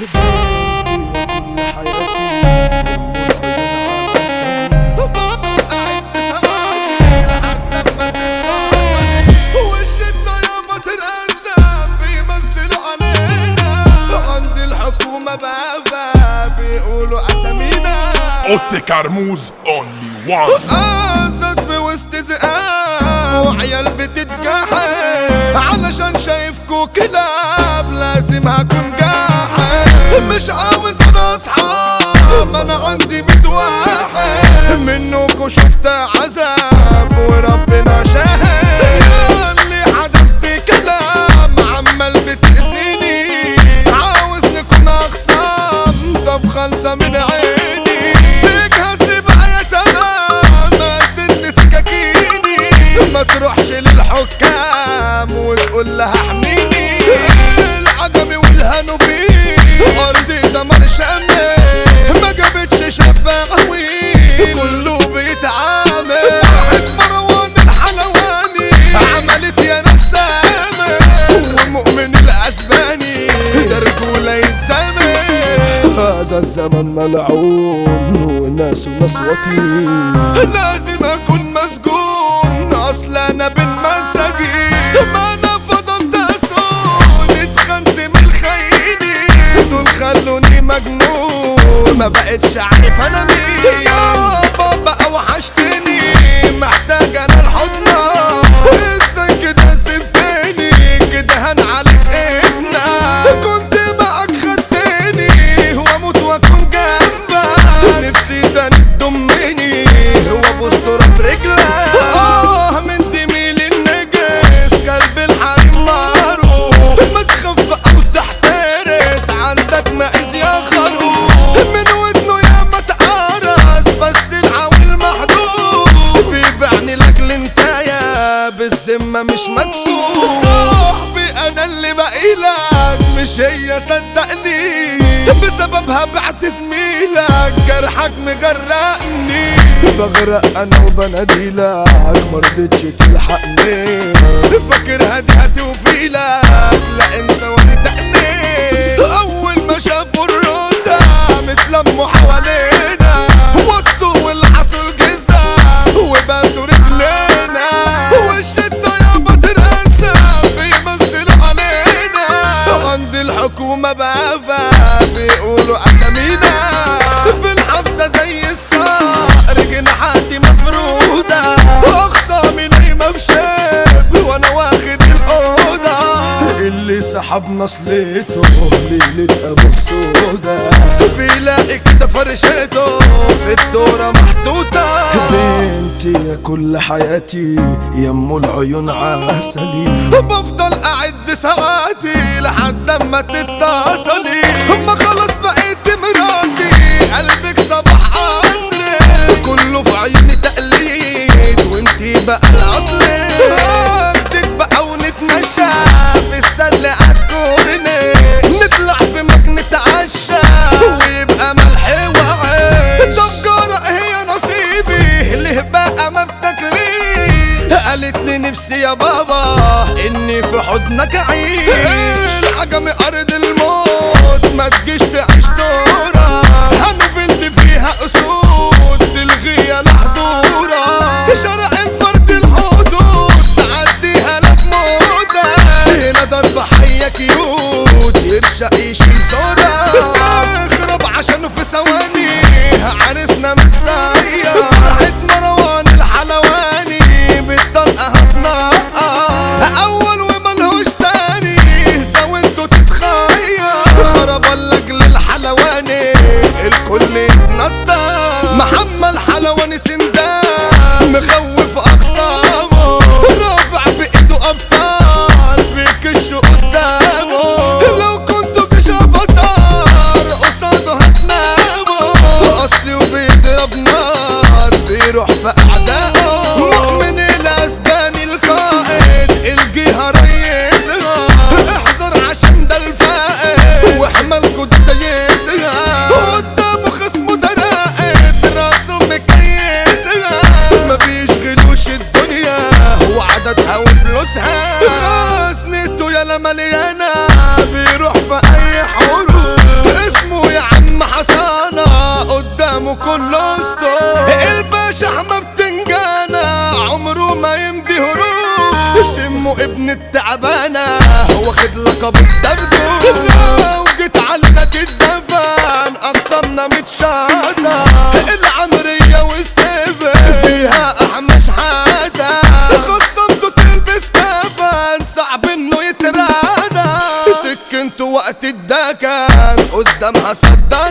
كل حياتي يم العيون بفضل أعد ساعاتي لحد ما تتواصل والشدة ياما تنقسم بيمثلوا علينا عند الحكومة بقى بيقولوا أسامينا اوتي كرموز اونلي وان اسد في وسط زقاق وعيال بتتجاحد علشان شايفكو كلاب لازم هكون جاحد مش عاوز انا اصحاب ما انا عندي ميت واحد منكو شفت عذاب وربنا شاهد يا اللي حدفت كلام عمال بتأذيني عاوز نكون اخصام طب خلصة من عيني تجهز لي بقى يا تمام سن سكاكيني ما تروحش للحكام وتقول لها احميني العجمي والهنوفي ارضي دمر شامل ما جابتش شاب قوي كله بيتعامل واحد مروان الحلواني عملت يا نسامة ومؤمن الاسباني ده رجولة يتسامح هذا الزمن ملعون وناس نصوتي لازم اكون مسجون اصل انا بين مساجين ما انا فضلت اسود اتخنت من خيني دول خلوني مجنون ما بقتش عارف انا مين يابا بقى وحشتني محتاج انا الحضن ازاي كده سبتني كده هن عليك ابنك كنت معاك خدتني واموت واكون جنبك نفسي تاني تضمني وابوس تراب رجلك اه من زميلي النجس كلب الحريم معروف ما تخاف او تحترس عندك مقاس يا خروف من ودنه يا ما تقرص بس العويل محدود بيبيعني لاجل انتايا بالذمه مش مكسور صاحبي انا اللي بقيلك مش هي صدقني بسببها بعت زميلك جرحك مغرقني بغرق انا وبناديلك مرضتش تلحقني فاكر هدي وفيلك لا انسى ولي تأني اول ما شافوا الروزة متلموا حوالينا وطوا والحصوا الجزا وباسوا رجلينا والشتا يابا تنسى بيمثلوا علينا عند الحكومة بقى بيقولوا اسامينا في الحبسة زي الصقر جناحاتي مفرودة واخصامي نايمة بشاب وانا واخد الأوضة اللي سحب نصلته ليلة ابو سودا بيلاقي كده فرشته في الدورة محطوطة بنتي يا كل حياتي يم العيون عسلي بفضل أعد ساعاتي لحد ما تتصلي اما خلاص بقيت مراتي قلبك صباح أصلي كله في عيوني تقليد وانتي بقى الأصل اخدك بقى ونتمشى في استل عالكورني نطلع في مكنة عشا ويبقى ملح وعيش تجارة هي نصيبي اللي بقى ما بتاكليش قالت لي نفسي يا بابا اني في حضنك اعيش العجمي ارض الموت ما تجيش تعيش دورة هنفلت فيها اسود تلغيها لحضورة شرق الفرد الحدود تعديها لك موتة هنا ضرب حية كيوت يرشق يشيل صورة اخرب عشانه في ثواني عرسنا متسايا فرحة مروان الحلواني بالطلقة هتنقى أول وملهوش تاني سويته تتخير خرب لاجل الحلواني الكل يتنطط محمد حلواني سندان مخوف أخصامه رافع بإيده أبطال بيكشوا قدامه لو كنتوا كشاف أبطال لقب الدبدوب لو جيت علينا تدفن اخصامنا متشاطة العمرية والسيفن فيها احمى شحاتة خصمته تلبس كفن صعب انه يترادى سكنته وقت الدكن قدامها صدى